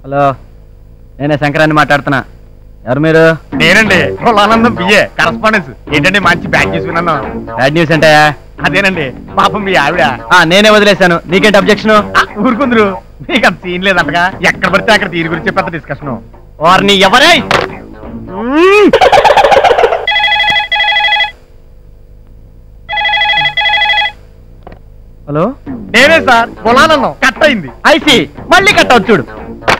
Hello నేనే శంకరాన్ని మాట్లాడుతున్నా ఎవరు మీరు నేనండి కులానందం బియ్యే కరస్పాండెన్స్ ఏంటండి మంచి బ్యాగ్ తీసుకున్నాను బ్యాడ్ న్యూస్ అంటే అదేనండి పాపం మీ ఆవిడ ఆ, నేనే వదిలేశాను నీకేంటి అబ్జెక్షన్ ఆ, ఊరుకుందరు మీకు అంత సీన్ లేదంటగా ఎక్కడ పడితే అక్కడ దీని గురించి పెద్ద డిస్కషన్ వారిని ఎవరై హలో నేనే సార్ కులానందం కట్ అయింది ఐసి మళ్ళీ కట్ అవుట్ చూడు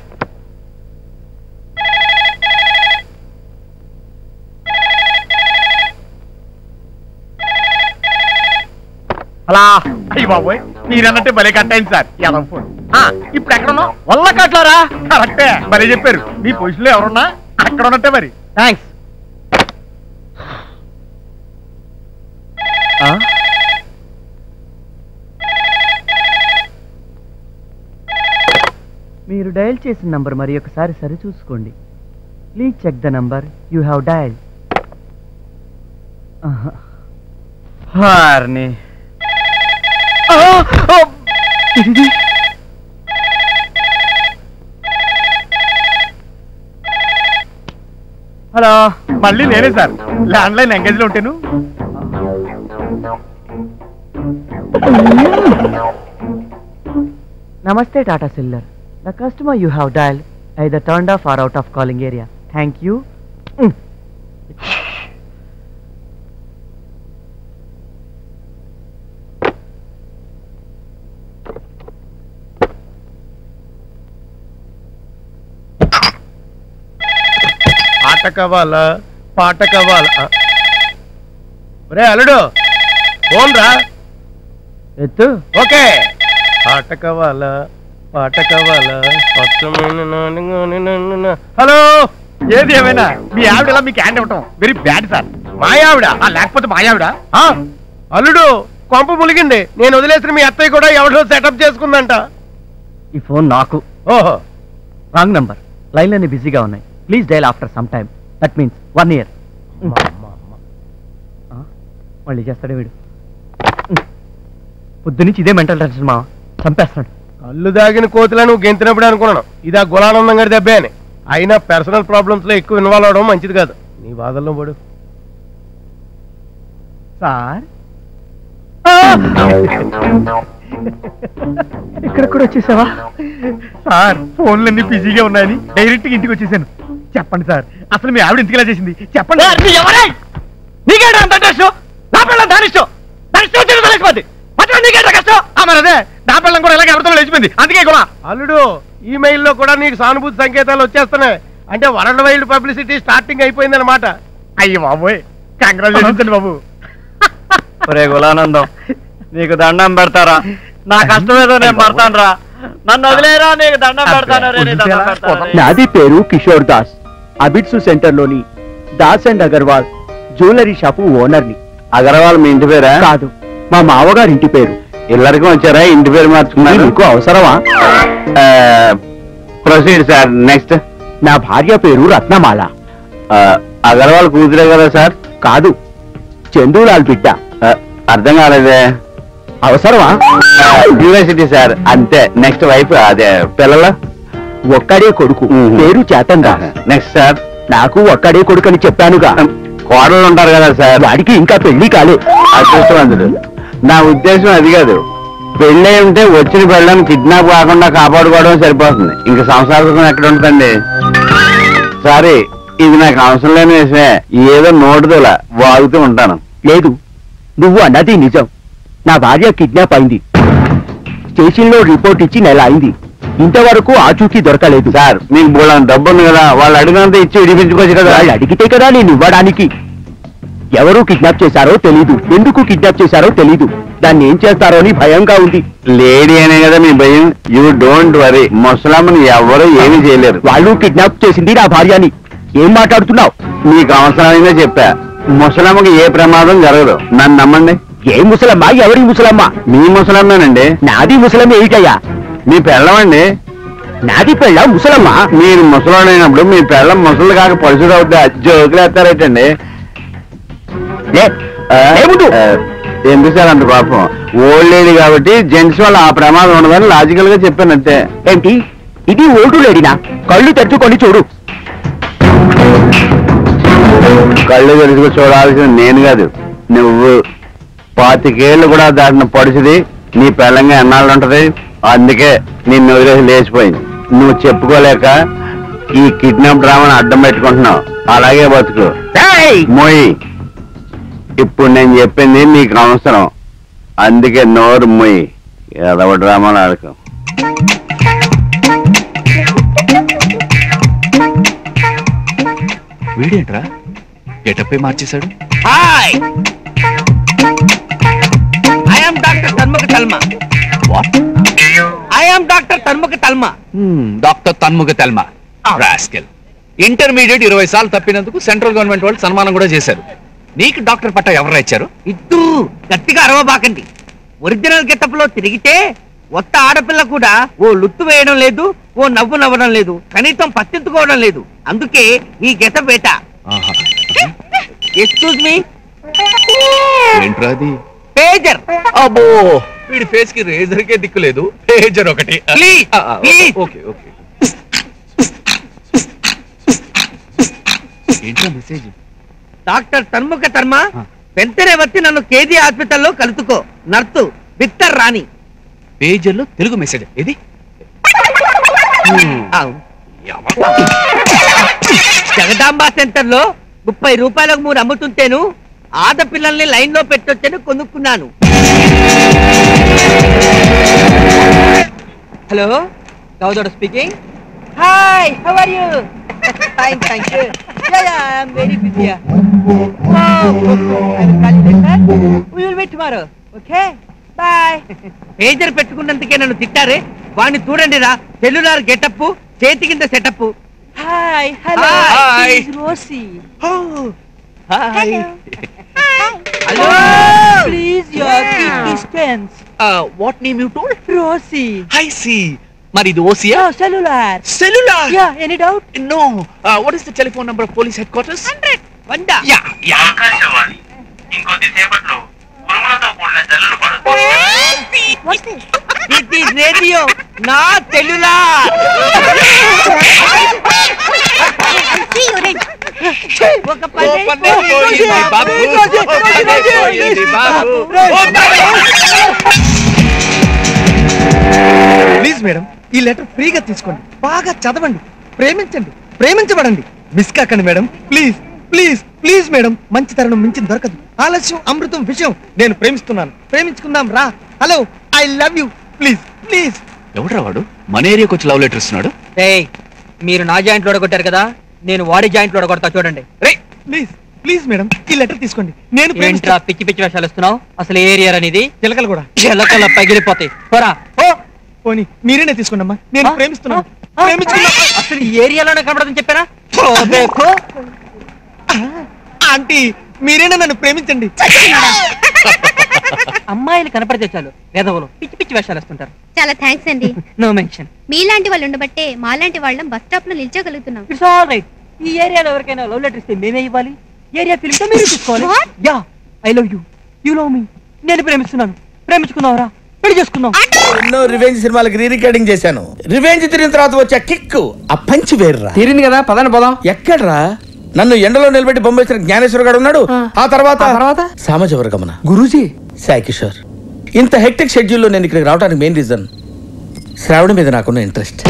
అలా అయ్యి బాబోయ్ మీరన్నట్టే భలే కట్ అయింది సార్ యాదవ్ ఫోన్ ఆ, ఇప్పుడు ఎక్కడున్నావు వల్ల కట్లోరా కరెక్టే భలే చెప్పారు మీ పొజిషన్ లో ఎవరున్నా అక్కడ ఉన్నట్టే మరి థ్యాంక్స్ మీరు డయల్ చేసిన నంబర్ మరి ఒకసారి సరి చూసుకోండి please check the number you have dial హార్ని హలో మళ్ళీ నేనే సార్ ల్యాండ్ లైన్ ఎంగేజ్ లో ఉంటాను నమస్తే Tata cellular the customer you have dial either turn off or out of calling area thank you ఆట కావాలా పాట కావాలా రే అల్లుడు ఫోన్ రా ఎత్తు ఓకే పాట కావాలా పాట కావాలా హలో ఏది ఏమైనా మీ ఆవిడ ఇలా మీకు హ్యాండ్ ఇవ్వటం వెరీ బ్యాడ్ సార్ మా ఆవిడ ఆ, లేకపోతే మా ఆవిడ ఆ, అల్లుడు కొంప ములిగింది నేను వదిలేసిన మీ అత్తయ్య కూడా ఎవడో సెటప్ చేసుకుందంట ఈ ఫోన్ నాకు ఓహో రాంగ్ నంబర్ లైన్లన్నీ బిజీగా ఉన్నాయి please dial after some time that means one year మళ్ళీ చేస్తాడే వీడు పొద్దు నుంచి ఇదే మెంటల్ టెన్షన్ మా చంపేస్తున్నాడు కళ్ళు దాగిన కోతిలా నువ్వు గెంతినప్పుడు అనుకున్నాను ఇది ఆ గులానందం గారి దెబ్బే అని అయినా పర్సనల్ ప్రాబ్లమ్స్ లో ఎక్కువ ఇన్వాల్వ్ అవడం మంచిది కాదు నీ బాధల్లో పడు సార్ ఇక్కడ కూడా వచ్చేసావా సార్ ఫోన్లన్నీ బిజీగా ఉన్నాయని డైరెక్ట్ గా ఇంటికి వచ్చేసాను చెప్పండి సార్ అసలు మీ ఆవిడ ఎందుకు ఇలా చేసింది చెప్పండి నీకేంటి అంత ఇంట్రెస్ట్ నా పిల్లలు దాని ఇష్టం దాని ఇష్టం వచ్చిన తెలిసిపోద్ది మధ్యలో నీకేంటి కష్టం ఆ, మరి అదే నా పిల్లం కూడా ఇలాగ ఎవరితో లేచిపోయింది అందుకే కూడా అల్లుడు ఈమెయిల్ లో కూడా నీకు సానుభూతి సంకేతాలు వచ్చేస్తున్నాయి అంటే వరల్డ్ వైల్డ్ పబ్లిసిటీ స్టార్టింగ్ అయిపోయింది అనమాట అయ్యి బాబోయ్ కంగ్రాచులేషన్స్ బాబు ఒరే గులానందం నీకు దండం పెడతారా నా కష్టం ఏదో నేను పడతాను రా నన్ను వదిలేరా నీకు దండం పెడతాను రే, నీ దండం పెడతాను రే. నాది పేరు కిషోర్ దాస్ అబిట్సు సెంటర్లోని Das and Agarwal jewellery shop ఓనర్ని అగర్వాల్ మీ ఇంటి పేరా కాదు మా మావగారి ఇంటి పేరు ఇల్లరికి వచ్చారా ఇంటి పేరు మార్చుకున్నారు మీకు అవసరమా ప్రొసీడ్ సార్ నెక్స్ట్ నా భార్య పేరు రత్నమాల అగర్వాల్ కూతురే కదా సార్ కాదు చందూలాల్ బిడ్డ ఆ, అర్థం కాలేదే అవసరమా యూనివర్సిటీ సార్ అంతే నెక్స్ట్ వైఫ్ అదే పిల్లల ఒక్కడే కొడుకు మ్మ్. పేరు చేతన్ దాస్ నెక్స్ట్ సార్ నాకు ఒక్కడే కొడుకు అని చెప్పానుగా కోడలు ఉంటారు కదా సార్ వాడికి ఇంకా పెళ్లి కాలే అదృష్టవంతుడు నా ఉద్దేశం అది కాదు పెళ్ళై ఉంటే వచ్చిన పెళ్ళని కిడ్నాప్ కాకుండా కాపాడుకోవడం సరిపోతుంది ఇంకా సంసార సుఖం ఎక్కడ ఉంటుందండి సారీ ఇది నాకు అవసరం లేని విషయమే ఏదో నోటుదల వాగుతూ ఉంటాను లేదు నువ్వు అన్నది నిజం నా భార్య కిడ్నాప్ అయింది స్టేషన్లో రిపోర్ట్ ఇచ్చి నెల అయింది ఇంతవరకు ఆచూకీ దొరకలేదు సార్ మీకు బోళ్ళని డబ్బు ఉంది కదా వాళ్ళు అడిగినంత ఇచ్చి విడిపించుకోవచ్చు కదా వాళ్ళు అడిగితే కదా నేను ఇవ్వడానికి ఎవరు కిడ్నాప్ చేశారో తెలీదు ఎందుకు కిడ్నాప్ చేశారో తెలీదు దాన్ని ఏం చేస్తారో అని భయంగా ఉంది లేడీ అనే కదా మీ భయం యూ డోంట్ వరీ ముసలామని ఎవరు ఏమీ చేయలేరు వాళ్ళు కిడ్నాప్ చేసింది నా భార్యని ఏం మాట్లాడుతున్నావు మీకు అవసరమైందే చెప్పా ముసలమ్మకి ఏ ప్రమాదం జరగదు నన్ను నమ్మండి ఏ ముసలమ్మ ఎవరి ముసలమ్మ మీ ముసలమ్మేనండి నాది ముసలమ్మ ఏమిటయ్యా మీ పెళ్ళమండి నాది పెళ్ళ ముసలమ్మ మీరు ముసలోడైనప్పుడు మీ పెళ్ళం ముసలు కాక పరుసుడు అవుతుంది జోకులు వేస్తారేటండి లే, ఆ, ఏముందు? ఆ, ఎందుకు సార్ అంత పాపం ఓల్డ్ లేడీ కాబట్టి జెంట్స్ వల్ల ఆ ప్రమాదం ఉండదని లాజికల్ గా చెప్పాను అంతే ఏంటి ఇది ఓల్డ్ లేడీనా కళ్ళు తెరుచుకొని చూడు కళ్ళు తెలుసుకు చూడాల్సిన నేను కాదు నువ్వు పాతికేళ్ళు కూడా దాటిన పొడిచిది నీ పెళ్ళంగా ఎన్నాళ్ళు ఉంటది అందుకే నిన్ను వదిలేసి లేచిపోయింది నువ్వు చెప్పుకోలేక ఈ కిడ్నాప్ డ్రామాను అడ్డం పెట్టుకుంటున్నావు అలాగే బతుకు మోయి ఇప్పుడు నేను చెప్పింది నీకు అవసరం అందుకే నోరు మొయ్యి ఏదవ డ్రామాలు ఆడకు వీడేంట్రా గెటప్పే మార్చేశాడు hi I am doctor Tanmukha Talma what I am doctor Tanmukha Talma doctor Tanmukha Telma rascal intermediate ఇరవై సార్లు తప్పినందుకు సెంట్రల్ గవర్నమెంట్ వాళ్ళు సన్మానం కూడా చేశారు నీకు డాక్టర్ పట్టా ఎవరు ఇచ్చారు ఇద్దు గట్టిగా అరవబాకండి ఒరిజినల్ గెటప్ లో తిరిగితే ఒక్క ఆడపిల్ల కూడా ఓ లుత్తు వేయడం లేదు ఓ నవ్వు నవ్వడం లేదు కనీసం పత్తించుకోవడం లేదు అందుకే ఈ గెటప్ వేట ఆహా. ఎక్స్క్యూజ్ మీ ఏంట్రా అది పేజర్ అబ్బో వీడి ఫేస్ కి రేజర్ కే దిక్కు లేదు పేజర్ ఒకటి Please, ఆ, ఆ, please. ఓకే ఓకే ఏంట్రా మెసేజ్ డాక్టర్ తన్ముఖ తర్మ ఆ. వెంటనే వచ్చి నన్ను కేజీ హాస్పిటల్లో కలుసుకో నర్సు బిత్తర్ రాణి పేజర్ లో తెలుగు మెసేజ్ ఇది అవును. జగదాంబ సెంటర్ లో ముప్పై రూపాయలకు మూడు అమ్ముతుంటేను ఆడపిల్లల్ని లైన్ లో పెట్టొచ్చని కొనుక్కున్నాను హలో గౌదోడ speaking hi how are you fine thank you ya ya I am very busy we will meet tomorrow okay bye pager పెట్టుకున్నందుకే నన్ను తిట్టారే వాడిని చూడండి రా సెల్యులార్ గెటప్ చేతి కింద setup hi hello Hi. Rosie hi hello please your distance what name you told Rosie I see మరి ఇది ఓసియా cellular cellular ya any doubt no what is the telephone number of police head headquarters వండా ya ya it is radio నా cellular ఒక పని please madam ఈ letter ఫ్రీగా తీసుకోండి బాగా చదవండి ప్రేమించండి ప్రేమించబడండి మిస్ కాకండి madam please please please madam మంచి తరుణం మించి దొరకదు ఆలస్యం అమృతం విషయం నేను ప్రేమిస్తున్నాను ప్రేమించుకుందాం రా hello I love you please please ఎవడ్రా వాడు మన ఏరియాకి వచ్చి లవ్ లెటర్ ఇస్తున్నాడు ఏయ్ మీరు నా జాయింట్ లో కొట్టారు కదా నేను వాడి జాయింట్ లో కొడతా చూడండి రే ప్లీజ్ ప్లీజ్ మేడం ఈ లెటర్ తీసుకోండి నేను ఏంట్రా ప్రేమిస్తా పిచ్చి పిచ్చి వేషాలు ఇస్తున్నావు అసలు ఏ ఏరియా అనేది చిలకలు కూడా ఎలకల పగిలిపోతాయి పోరా ఓ పోనీ మీరేనే తీసుకోండి అమ్మా నేను ఆ? ప్రేమిస్తున్నాను ఆ? ప్రేమించుకున్నా అసలు ఈ ఏరియాలోనే కనబడదని చెప్పారా పో. ఆంటీ మీరేనా నన్ను ప్రేమించండి అమ్మాయిలు కనపడితే చాలు వేదవులు పిచ్చి పిచ్చి వేషాలు వేస్తుంటారు చాలా థ్యాంక్స్ అండి నో మెన్షన్ మీలాంటి వాళ్ళు ఉండబట్టే మాలాంటి వాళ్ళం బస్ స్టాప్ లో నిల్చోగలుగుతున్నాం ఇట్స్ ఆల్ రైట్ ఈ ఏరియాలో ఎవరికైనా లవ్ లెటర్ ఇస్తే మేమే ఇవ్వాలి ఏరియా ఫిల్మ్ తో మీరు తీసుకోవాలి What? Yeah I love you you love me నేను ప్రేమిస్తున్నాను ప్రేమించుకుందాంరా పెళ్లి చేసుకుందాం ఎన్నో రివెంజ్ సినిమాలకు రీ రికార్డింగ్ చేశాను రివెంజ్ తిరిగిన తర్వాత వచ్చే కిక్ ఆ పంచి వేర్రా తీరింది కదా పదండి పోదాం ఎక్కడ్రా నన్ను ఎండలో నిలబెట్టి బొమ్మేసిన జ్ఞానేశ్వర గారు ఉన్నాడు ఆ తర్వాత తర్వాత? సామాజ వర్గమన గురూజీ సాయి కిషోర్ ఇంత హెక్టిక్ షెడ్యూల్లో నేను ఇక్కడికి రావడానికి మెయిన్ రీజన్ శ్రావణ మీద నాకున్న ఇంట్రెస్ట్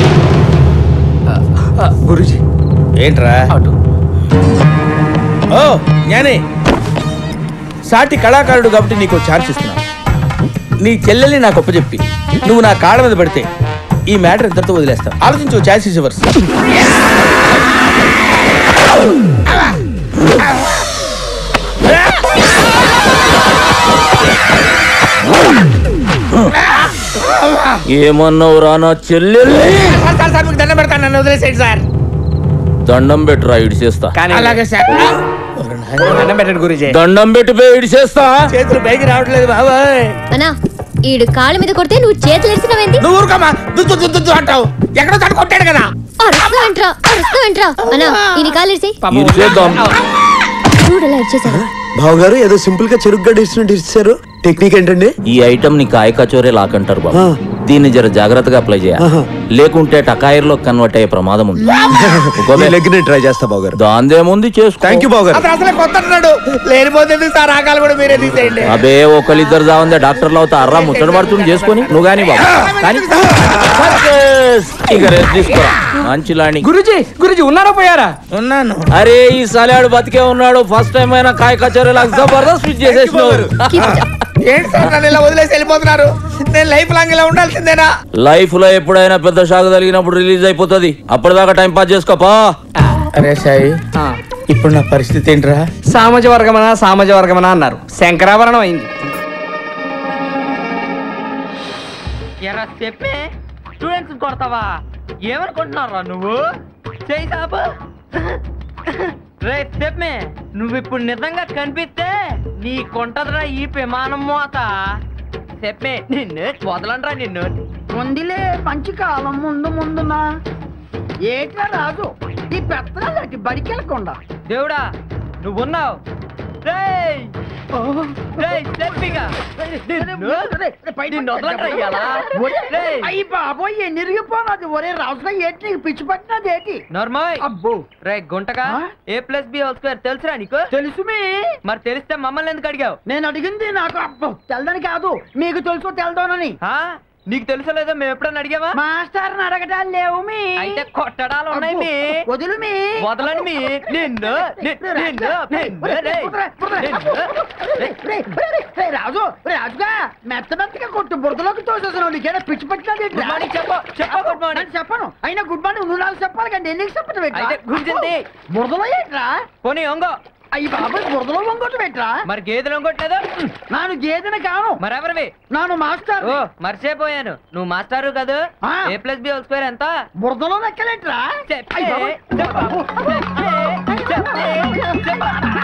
గురూజీ ఏంట్రా అటు ఓ జ్ఞానే సాటి కళాకారుడు కాబట్టి నీకు ఛాన్స్ ఇస్తున్నా నీ చెల్లెల్ని నాకు ఒప్పచెప్పి నువ్వు నా కాళ్ళ మీద పడితే ఈ మ్యాటర్ ఇంతటితో వదిలేస్తావు ఆలోచించు ఛాన్స్ ఇవ్వర్స్ ఏమన్నావు రా నా చెల్లెల్ని దండం పెడతాను నన్ను వదిలేసేయండి సార్ దండం పెట్టురా ఇడిచేస్తా అలాగే సార్ దండం పెట్టండి గురూజీ దండం పెట్టిపోయి ఇడిచేస్తా చేతులు పైకి రావట్లేదు బాబాయ్ అన్నా ఈడు కాళ్ళ మీద కొడితే నువ్వు చేతులు ఎరిసినవేంది నువ్వు ఊరుకోమా దుద్దు దుద్దు దుద్దు అంటావు ఎక్కడో తను కొట్టాడు కదా అరుస్తావేంట్రా అరుస్తావేంట్రా అన్నా ఈయన కాళ్ళు ఇరిసి ఇడిచేద్దాం చూడలా ఇచ్చేసాడు బావగారు ఏదో సింపుల్ గా చెరుకు గడ్డ ఇచ్చినట్టు ఇచ్చారు టెక్నిక్ ఏంటండి ఈ ఐటమ్ ని కాయ కచోరే లాకంటారు బాబు దీన్ని జర జాగ్రత్తగా అప్లై చేయాలి లేకుంటే టకాయిర్లో కన్వర్ట్ అయ్యే ప్రమాదం ఉంది ఈ లెగ్ ని ట్రై చేస్తా బావగారు దాందేముంది చేసుకో థ్యాంక్ యూ బావగారు అతను అసలే కొత్త అంటున్నాడు లేనిపోతే సార్ ఆకాలు కూడా మీరే తీసేయండి అబే ఒకళ్ళిద్దరు జావందే డాక్టర్లు అవుతా అర్రా ముచ్చట పడుతుంది చేసుకొని నువ్వు గాని బాబు కానీ సక్సెస్. ఇక రెస్ట్ తీసుకోరా మంచి లాండింగ్ గురుజీ గురుజీ ఉన్నారా పోయారా ఉన్నాను అరే ఈ సలాడు బతికే ఉన్నాడు ఫస్ట్ టైం అయినా కాయ కచేరీలకు జబర్దస్త్ ఫిట్ చేసేసినావు ఏంటి సార్ నన్ను ఇలా వదిలేసి వెళ్ళిపోతున్నారు నేను లైఫ్ లాంగ్ ఇలా ఉండాల్సిందేనా లైఫ్ లో ఎప్పుడైనా పెద్ద షాక్ తగిలినప్పుడు రిలీజ్ అయిపోతుంది అప్పటిదాకా టైం పాస్ చేసుకోపా అరే సాయి ఇప్పుడు నా పరిస్థితి ఏంట్రా సామాజ వర్గమనా సామాజ వర్గమనా అన్నారు శంకరాభరణం అయింది ఎరా చెప్పే స్టూడెంట్స్ కొడతావా ఏమనుకుంటున్నారా నువ్వు చేయి సాబు రే చెప్పే నువ్వు ఇప్పుడు నిజంగా కనిపిస్తే నీ కొంటదిరా ఈ విమానం మోత చెప్పే నిన్ను వదలండ్రా నిన్ను ఉందిలే మంచి కాలం ముందు ముందున ఏట్రా రాజు ఈ పెత్తనాలు బడికెళ్ళకుండా దేవుడా నువ్వున్నావు రేయ్ రేయ్ చెప్పిగా నిన్ను నిన్ను వదలండ్రా ఇయ్యాలా? రేయ్. అయ్యి బాబోయ్ ఎన్నిరిగిపోనది ఒరే రాజుగా ఏంటి నీకు పిచ్చి పట్టినది ఏంటి నర్మాయ్ అబ్బో రే గుంటగా ఆ? A plus B whole square తెలుసురా నీకు తెలుసు మీ మరి తెలిస్తే మమ్మల్ని ఎందుకు అడిగావు నేను అడిగింది నాకు అబ్బో తెల్దని కాదు మీకు తెలుసో తెల్దోనని ఆ? నీకు తెలుసో లేదో మేము ఎప్పుడైనా అడిగావా మాస్టర్ అడగటాలు లేవు మీ అయితే కొట్టడాలు ఉన్నాయి మీ అబ్బో, వదులు మీ వదలని మీ నిన్ను ని- నిన్ను నిన్ను రేయ్. నిన్ను రేయ్, రేయ్, రేయ్, రేయ్, రాజు రేయ్, రాజుగా మెత్త మెత్తగా కొట్టు బురదలోకి తోసేసాను నీకేనా పిచ్చి పట్టినది గుడ్ మార్నింగ్ చెప్పు చెప్పు గుడ్ మార్నింగ్ నేను చెప్పను అయినా గుడ్ మార్నింగ్ నువ్వు నాకు చెప్పాలి కానీ నేను నీకు చెప్పడం ఏంట్రా? అయితే గుంజింది. బురదలో ఏంట్రా పోనీ ఒంగో అయ్యి బాబాయ్ బురదలో వంగొట్టు పెట్టరా మరి గేదెలు ఒంగొట్టలేదు నాను గేదెని కాను మరెవరివి నాను మాస్టర్ ఓ మర్చిపోయాను నువ్వు మాస్టారు కాదు ఆ. A plus B whole square ఎంత బురదలో లెక్కలేట్రా చెప్పే అయ్య బాబోయ్. చెప్పు. చెప్పే చెప్పే చెప్పు.